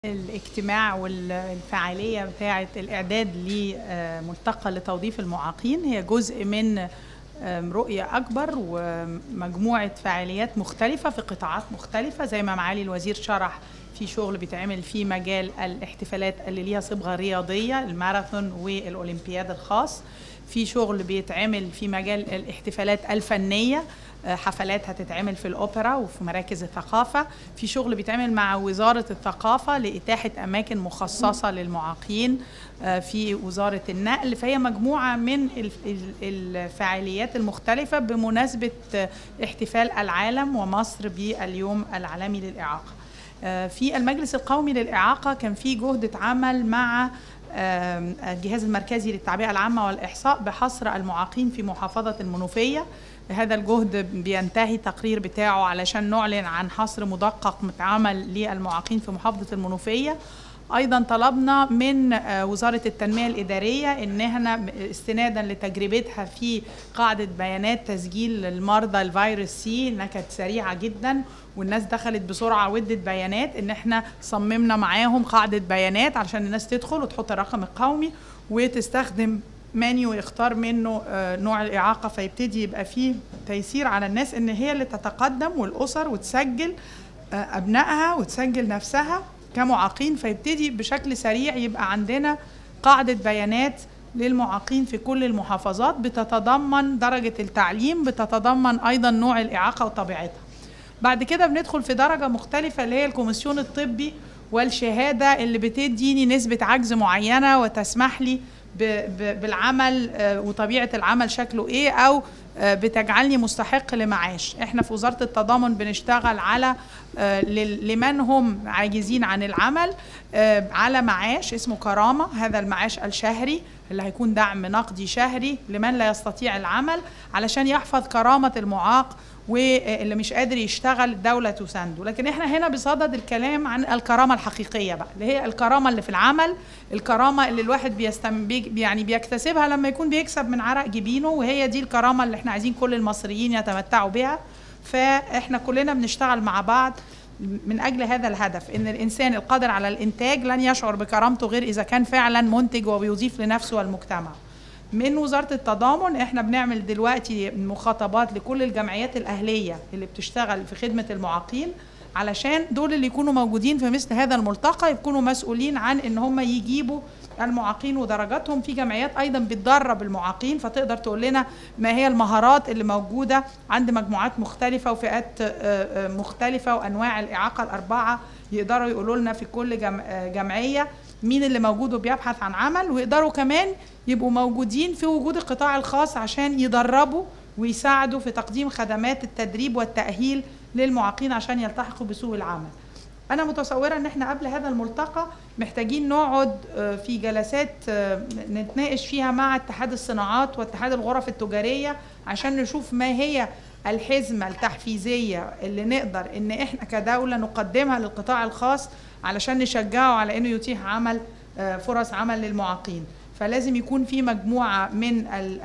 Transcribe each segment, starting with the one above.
الاجتماع والفعالية بتاعة الإعداد لملتقى لتوظيف المعاقين هي جزء من رؤية أكبر ومجموعة فعاليات مختلفة في قطاعات مختلفة زي ما معالي الوزير شرح في شغل بيتعمل في مجال الاحتفالات اللي ليها صبغة رياضية الماراثون والأولمبياد الخاص في شغل بيتعمل في مجال الاحتفالات الفنية حفلات هتتعمل في الأوبرا وفي مراكز الثقافة في شغل بيتعمل مع وزارة الثقافة لإتاحة أماكن مخصصة للمعاقين في وزارة النقل فهي مجموعة من الفعاليات المختلفة بمناسبة احتفال العالم ومصر باليوم العالمي للإعاقة في المجلس القومي للإعاقة كان في جهد اتعمل مع الجهاز المركزي للتعبئة العامة والإحصاء بحصر المعاقين في محافظة المنوفية هذا الجهد بينتهي التقرير بتاعه علشان نعلن عن حصر مدقق متعمل للمعاقين في محافظة المنوفية ايضا طلبنا من وزاره التنميه الاداريه ان احنا استنادا لتجربتها في قاعده بيانات تسجيل المرضى الفيروس سي انها كانت سريعه جدا والناس دخلت بسرعه وادت بيانات ان احنا صممنا معاهم قاعده بيانات علشان الناس تدخل وتحط الرقم القومي وتستخدم منيو يختار منه نوع الاعاقه فيبتدي يبقى فيه تيسير على الناس ان هي اللي تتقدم والاسر وتسجل ابنائها وتسجل نفسها كمعاقين فيبتدي بشكل سريع يبقى عندنا قاعدة بيانات للمعاقين في كل المحافظات بتتضمن درجة التعليم بتتضمن أيضا نوع الإعاقة وطبيعتها بعد كده بندخل في درجة مختلفة اللي هي الكوميسيون الطبي والشهادة اللي بتديني نسبة عجز معينة وتسمح لي بالعمل وطبيعة العمل شكله إيه أو بتجعلني مستحق لمعاش احنا في وزارة التضامن بنشتغل على لمن هم عاجزين عن العمل على معاش اسمه كرامة هذا المعاش الشهري اللي هيكون دعم نقدي شهري لمن لا يستطيع العمل علشان يحفظ كرامة المعاق واللي مش قادر يشتغل الدولة تسانده لكن احنا هنا بصدد الكلام عن الكرامة الحقيقية بقى اللي هي الكرامة اللي في العمل الكرامة اللي الواحد بيستم يعني بيكتسبها لما يكون بيكسب من عرق جبينه وهي دي الكرامة اللي احنا عايزين كل المصريين يتمتعوا بها فاحنا كلنا بنشتغل مع بعض من اجل هذا الهدف ان الانسان القادر على الانتاج لن يشعر بكرامته غير اذا كان فعلا منتج وبيضيف لنفسه والمجتمع من وزاره التضامن احنا بنعمل دلوقتي مخاطبات لكل الجمعيات الاهليه اللي بتشتغل في خدمه المعاقين علشان دول اللي يكونوا موجودين في مثل هذا الملتقى يكونوا مسؤولين عن ان هم يجيبوا المعاقين ودرجاتهم في جمعيات ايضا بتدرب المعاقين فتقدر تقول لنا ما هي المهارات اللي موجوده عند مجموعات مختلفه وفئات مختلفه وانواع الاعاقه الاربعه يقدروا يقولوا لنا في كل جمعيه مين اللي موجود وبيبحث عن عمل ويقدروا كمان يبقوا موجودين في وجود القطاع الخاص عشان يدربوا ويساعدوا في تقديم خدمات التدريب والتأهيل للمعاقين عشان يلتحقوا بسوق العمل أنا متصورة إن إحنا قبل هذا الملتقى محتاجين نقعد في جلسات نتناقش فيها مع اتحاد الصناعات واتحاد الغرف التجارية عشان نشوف ما هي الحزمة التحفيزية اللي نقدر إن إحنا كدولة نقدمها للقطاع الخاص علشان نشجعه على إنه يتيح عمل فرص عمل للمعاقين فلازم يكون في مجموعة من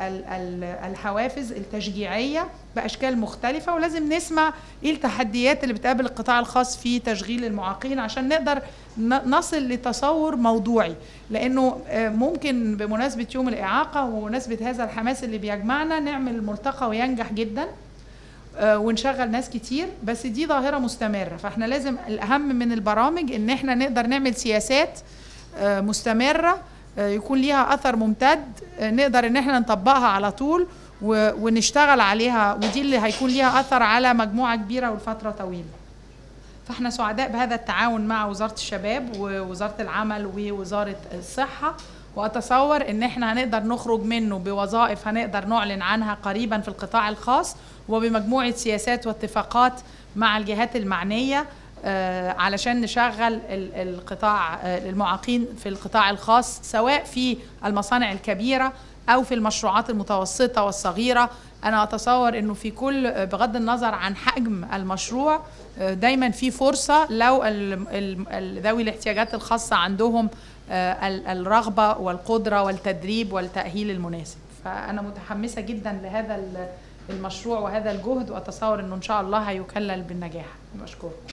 الحوافز التشجيعية بأشكال مختلفة ولازم نسمع إيه التحديات اللي بتقابل القطاع الخاص في تشغيل المعاقين عشان نقدر نصل لتصور موضوعي لأنه ممكن بمناسبة يوم الإعاقة ومناسبة هذا الحماس اللي بيجمعنا نعمل ملتقى وينجح جدا ونشغل ناس كتير بس دي ظاهرة مستمرة فاحنا لازم الأهم من البرامج إن احنا نقدر نعمل سياسات مستمرة يكون ليها اثر ممتد نقدر ان احنا نطبقها على طول ونشتغل عليها ودي اللي هيكون ليها اثر على مجموعه كبيره ولفتره طويله فاحنا سعداء بهذا التعاون مع وزاره الشباب ووزاره العمل ووزاره الصحه واتصور ان احنا هنقدر نخرج منه بوظائف هنقدر نعلن عنها قريبا في القطاع الخاص وبمجموعه سياسات واتفاقات مع الجهات المعنيه علشان نشغل القطاع المعاقين في القطاع الخاص سواء في المصانع الكبيره او في المشروعات المتوسطه والصغيره انا اتصور انه في كل بغض النظر عن حجم المشروع دايما في فرصه لو ذوي الاحتياجات الخاصه عندهم الرغبه والقدره والتدريب والتاهيل المناسب فانا متحمسه جدا لهذا المشروع وهذا الجهد واتصور انه ان شاء الله هيكلل بالنجاح بشكركم